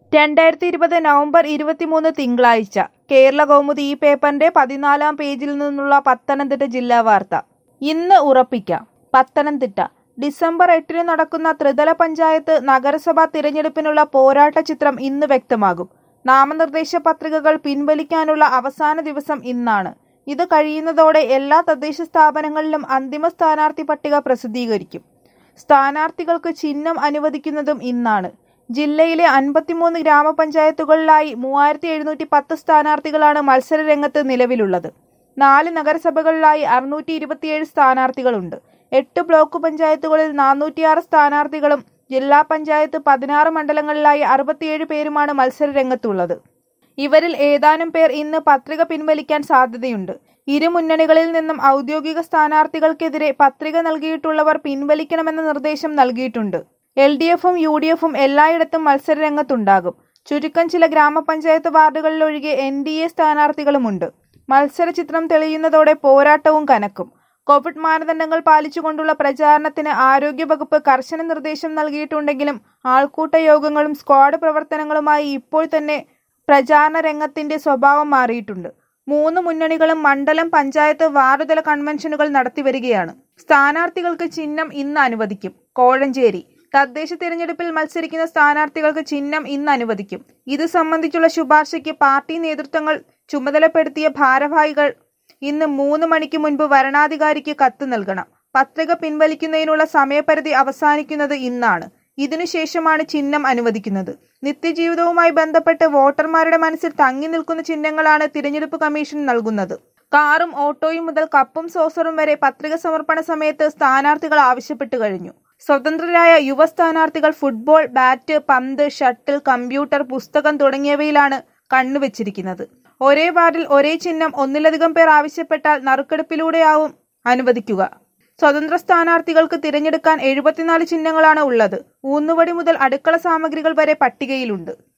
രണ്ടായിരത്തി ഇരുപത് നവംബർ ഇരുപത്തിമൂന്ന് തിങ്കളാഴ്ച കേരള കൗമുദി ഈ പേപ്പറിന്റെ പതിനാലാം പേജിൽ നിന്നുള്ള പത്തനംതിട്ട ജില്ലാ വാർത്ത ഇന്ന് ഉറപ്പിക്കാം പത്തനംതിട്ട ഡിസംബർ എട്ടിന് നടക്കുന്ന ത്രിതല പഞ്ചായത്ത് നഗരസഭാ തിരഞ്ഞെടുപ്പിനുള്ള പോരാട്ട ചിത്രം ഇന്ന് വ്യക്തമാകും നാമനിർദ്ദേശ പത്രികകൾ പിൻവലിക്കാനുള്ള അവസാന ദിവസം ഇന്നാണ് ഇത് കഴിയുന്നതോടെ എല്ലാ തദ്ദേശ സ്ഥാപനങ്ങളിലും അന്തിമ സ്ഥാനാർത്ഥി പട്ടിക പ്രസിദ്ധീകരിക്കും സ്ഥാനാർത്ഥികൾക്ക് ചിഹ്നം അനുവദിക്കുന്നതും ഇന്നാണ് ജില്ലയിലെ അൻപത്തിമൂന്ന് ഗ്രാമപഞ്ചായത്തുകളിലായി മൂവായിരത്തി എഴുന്നൂറ്റി പത്ത് സ്ഥാനാർത്ഥികളാണ് മത്സര രംഗത്ത് നിലവിലുള്ളത് നാല് നഗരസഭകളിലായി അറുന്നൂറ്റി ഇരുപത്തിയേഴ് സ്ഥാനാർത്ഥികളുണ്ട് എട്ട് ബ്ലോക്ക് പഞ്ചായത്തുകളിൽ നാനൂറ്റിയാറ് സ്ഥാനാർത്ഥികളും ജില്ലാ പഞ്ചായത്ത് പതിനാറ് മണ്ഡലങ്ങളിലായി അറുപത്തിയേഴ് പേരുമാണ് മത്സര രംഗത്തുള്ളത് ഇവരിൽ ഏതാനും പേർ ഇന്ന് പത്രിക പിൻവലിക്കാൻ സാധ്യതയുണ്ട് ഇരു മുന്നണികളിൽ നിന്നും ഔദ്യോഗിക സ്ഥാനാർത്ഥികൾക്കെതിരെ പത്രിക നൽകിയിട്ടുള്ളവർ പിൻവലിക്കണമെന്ന നിർദ്ദേശം നൽകിയിട്ടുണ്ട് എൽ ഡി എഫും യു ഡി എഫും എല്ലായിടത്തും മത്സരരംഗത്തുണ്ടാകും ചുരുക്കം ചില ഗ്രാമപഞ്ചായത്ത് വാർഡുകളിലൊഴികെ എൻ ഡി എ സ്ഥാനാർത്ഥികളുമുണ്ട് മത്സര ചിത്രം തെളിയുന്നതോടെ പോരാട്ടവും കനക്കും കോവിഡ് മാനദണ്ഡങ്ങൾ പാലിച്ചുകൊണ്ടുള്ള പ്രചാരണത്തിന് ആരോഗ്യവകുപ്പ് കർശന നിർദ്ദേശം നൽകിയിട്ടുണ്ടെങ്കിലും ആൾക്കൂട്ട യോഗങ്ങളും സ്ക്വാഡ് പ്രവർത്തനങ്ങളുമായി ഇപ്പോൾ തന്നെ പ്രചാരണ രംഗത്തിന്റെ സ്വഭാവം മാറിയിട്ടുണ്ട് മൂന്ന് മുന്നണികളും മണ്ഡലം പഞ്ചായത്ത് വാർഡുതല കൺവെൻഷനുകൾ നടത്തിവരികയാണ് സ്ഥാനാർത്ഥികൾക്ക് ചിഹ്നം ഇന്ന് അനുവദിക്കും കോഴഞ്ചേരി തദ്ദേശ തിരഞ്ഞെടുപ്പിൽ മത്സരിക്കുന്ന സ്ഥാനാർത്ഥികൾക്ക് ചിഹ്നം ഇന്ന് അനുവദിക്കും ഇത് സംബന്ധിച്ചുള്ള ശുപാർശയ്ക്ക് പാർട്ടി നേതൃത്വങ്ങൾ ചുമതലപ്പെടുത്തിയ ഭാരവാഹികൾ ഇന്ന് മൂന്ന് മണിക്ക് മുൻപ് വരണാധികാരിക്ക് കത്ത് നൽകണം പത്രിക പിൻവലിക്കുന്നതിനുള്ള സമയപരിധി അവസാനിക്കുന്നത് ഇന്നാണ് ഇതിനുശേഷമാണ് ചിഹ്നം അനുവദിക്കുന്നത് നിത്യജീവിതവുമായി ബന്ധപ്പെട്ട് വോട്ടർമാരുടെ മനസ്സിൽ തങ്ങി നിൽക്കുന്ന ചിഹ്നങ്ങളാണ് തിരഞ്ഞെടുപ്പ് കമ്മീഷൻ നൽകുന്നത് കാറും ഓട്ടോയും മുതൽ കപ്പും സോസറും വരെ പത്രിക സമർപ്പണ സമയത്ത് സ്ഥാനാർത്ഥികൾ ആവശ്യപ്പെട്ടു കഴിഞ്ഞു സ്വതന്ത്രരായ യുവ സ്ഥാനാർത്ഥികൾ ഫുട്ബോൾ ബാറ്റ് പന്ത് ഷട്ടിൽ കമ്പ്യൂട്ടർ പുസ്തകം തുടങ്ങിയവയിലാണ് കണ്ണുവച്ചിരിക്കുന്നത് ഒരേ വാർഡിൽ ഒരേ ചിഹ്നം ഒന്നിലധികം പേർ ആവശ്യപ്പെട്ടാൽ നറുക്കെടുപ്പിലൂടെയാവും അനുവദിക്കുക സ്വതന്ത്ര സ്ഥാനാർത്ഥികൾക്ക് തിരഞ്ഞെടുക്കാൻ എഴുപത്തിനാല് ചിഹ്നങ്ങളാണ് ഉള്ളത് ഊന്നുവടി മുതൽ അടുക്കള സാമഗ്രികൾ വരെ പട്ടികയിലുണ്ട്